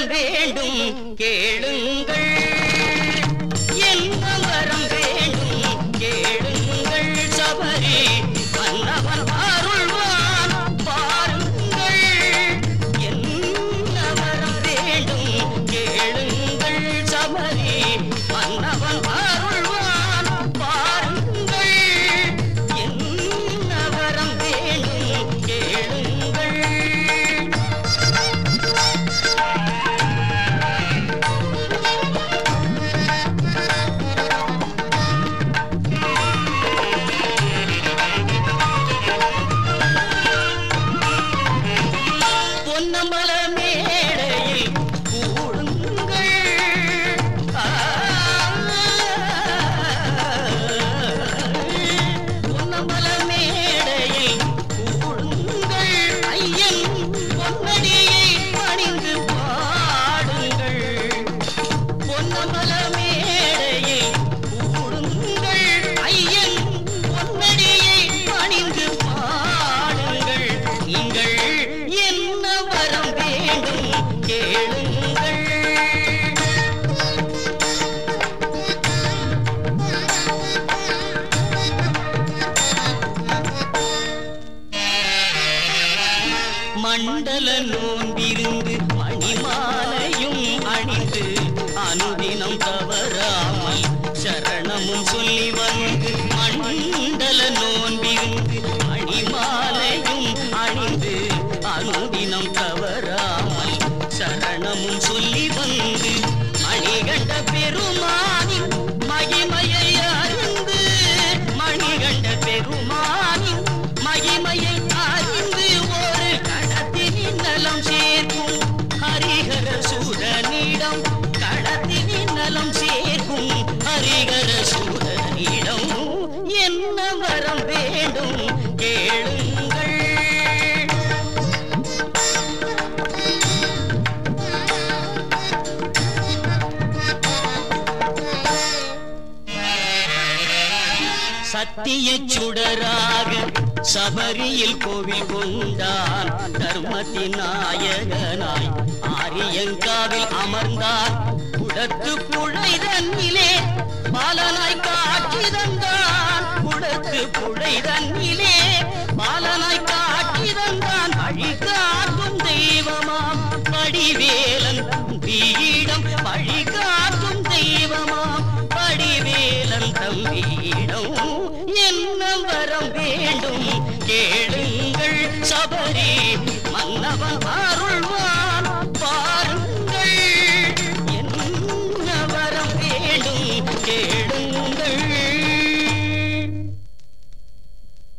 வரம் வேண்டும் கேளுங்கள் என்ன வரம் வேண்டும் கேளுங்கள் சபரி மன்னவன் அருள்வான் பாருங்கள் என்ன வரம் வேண்டும் கேளுங்கள் சபரி மன்னவன் அருள்வான் பாருங்கள் என்ன வரம் வேண்டும் கேளுங்கள் பொன்னம்பல மேடையில் கூடுங்கள் ஆ, பொன்னம்பல மேடையில் கூடுங்கள் ஐயன் பொன்னடியை பணிந்து பாடுங்கள் பொன்னமல மேடையில் கூடுங்கள் ஐயன் பொன்னடியை பணிந்து பாடுங்கள் நீங்கள் என்ன வரம் வேண்டும் கேளுங்கள் மண்டல நோன்பிருந்து மணிமாலையும் அணிந்து அனுதினம் தவறாமல் சரணமும் சொல்லி வந்து மண்டல நோன்பிருந்து மணிமாலையும் அணிந்து அனுதினம் தவறாமல் சரணமும் சொல்லி வந்து மணிகண்ட பெருமானின் மகிமையை அறிந்து மணிகண்ட பெருமானின் மகிமையை அறிந்து ஒரு கடத்தினின் நலம் சேர்க்கும் ஹரிஹர சூரனிடம் கடத்தினின் நலம் சேர்க்கும் ஹரிஹர சூரனிடம் என்ன வரம் வேண்டும் கேளுங்கள் சத்திய சுடராக சபரியில் கோவில் கொண்டான் தர்மத்தின் நாயகனாய் ஆரியங்காவில் அமர்ந்தான் குடத்து புழை தன்னிலே பாலனாய் காட்சி தந்தான் குடத்து புழை தன்னிலே பாலனாய் காட்சி தந்தான் வழி காக்கும் தெய்வமாம் படிவேலன் பீடம் வழி காக்கும் தெய்வமாம் படிவேலன் தம்பீடம் என்ன வரம் வேண்டும் கேளுங்கள் சபரி மன்னவன்